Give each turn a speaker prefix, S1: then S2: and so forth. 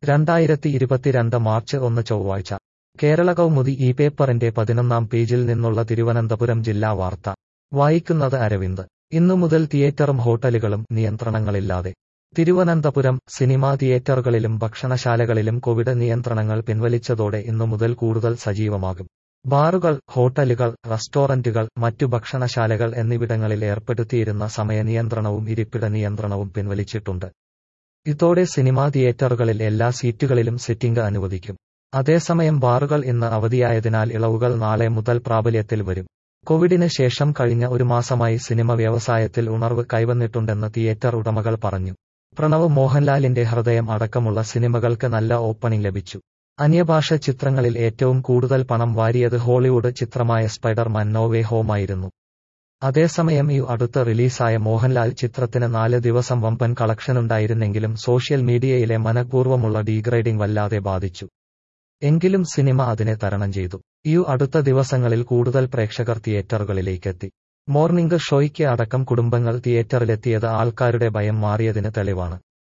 S1: രണ്ടായിരത്തി ഇരുപത്തിരണ്ട് മാർച്ച് ഒന്ന് ചൊവ്വാഴ്ച കേരള കൗമുദി ഈ പേപ്പറിന്റെ പതിനൊന്നാം പേജിൽ നിന്നുള്ള തിരുവനന്തപുരം ജില്ലാ വാർത്ത വായിക്കുന്നത് അരവിന്ദ് ഇന്നു മുതൽ തിയേറ്ററും ഹോട്ടലുകളും നിയന്ത്രണങ്ങളില്ലാതെ തിരുവനന്തപുരം സിനിമാ തിയേറ്ററുകളിലും ഭക്ഷണശാലകളിലും കോവിഡ് നിയന്ത്രണങ്ങൾ പിൻവലിച്ചതോടെ ഇന്നു മുതൽ കൂടുതൽ സജീവമാകും ബാറുകൾ ഹോട്ടലുകൾ റെസ്റ്റോറന്റുകൾ മറ്റു ഭക്ഷണശാലകൾ എന്നിവിടങ്ങളിൽ ഏർപ്പെടുത്തിയിരുന്ന സമയനിയന്ത്രണവും ഇരിപ്പിട നിയന്ത്രണവും പിൻവലിച്ചിട്ടുണ്ട് ഇതോടെ സിനിമാ തിയേറ്ററുകളിൽ എല്ലാ സീറ്റുകളിലും സിറ്റിംഗ് അനുവദിക്കും അതേസമയം ബാറുകൾ ഇന്ന് അവധിയായതിനാൽ ഇളവുകൾ നാളെ മുതൽ പ്രാബല്യത്തിൽ വരും കോവിഡിന് ശേഷം കഴിഞ്ഞ ഒരു മാസമായി സിനിമ വ്യവസായത്തിൽ ഉണർവ് കൈവന്നിട്ടുണ്ടെന്ന് തിയേറ്റർ ഉടമകൾ പറഞ്ഞു പ്രണവ് മോഹൻലാലിന്റെ ഹൃദയം അടക്കമുള്ള സിനിമകൾക്ക് നല്ല ഓപ്പണിംഗ് ലഭിച്ചു അന്യഭാഷ ചിത്രങ്ങളിൽ ഏറ്റവും കൂടുതൽ പണം വാരിയത് ഹോളിവുഡ് ചിത്രമായ സ്പൈഡർമാൻ നോവേ ഹോമായിരുന്നു അതേസമയം ഈ അടുത്ത് റിലീസായ മോഹൻലാൽ ചിത്രത്തിന് നാല് ദിവസം വമ്പൻ കളക്ഷനുണ്ടായിരുന്നെങ്കിലും സോഷ്യൽ മീഡിയയിലെ മനഃപൂർവ്വമുള്ള ഡീഗ്രേഡിംഗ് വല്ലാതെ ബാധിച്ചു എങ്കിലും സിനിമ അതിനെ തരണം ചെയ്തു ഈ അടുത്ത ദിവസങ്ങളിൽ കൂടുതൽ പ്രേക്ഷകർ തിയേറ്ററുകളിലേക്കെത്തി മോർണിംഗ് ഷോയ്ക്ക് അടക്കം കുടുംബങ്ങൾ തിയേറ്ററിലെത്തിയത് ആൾക്കാരുടെ ഭയം മാറിയതിന് തെളിവാണ്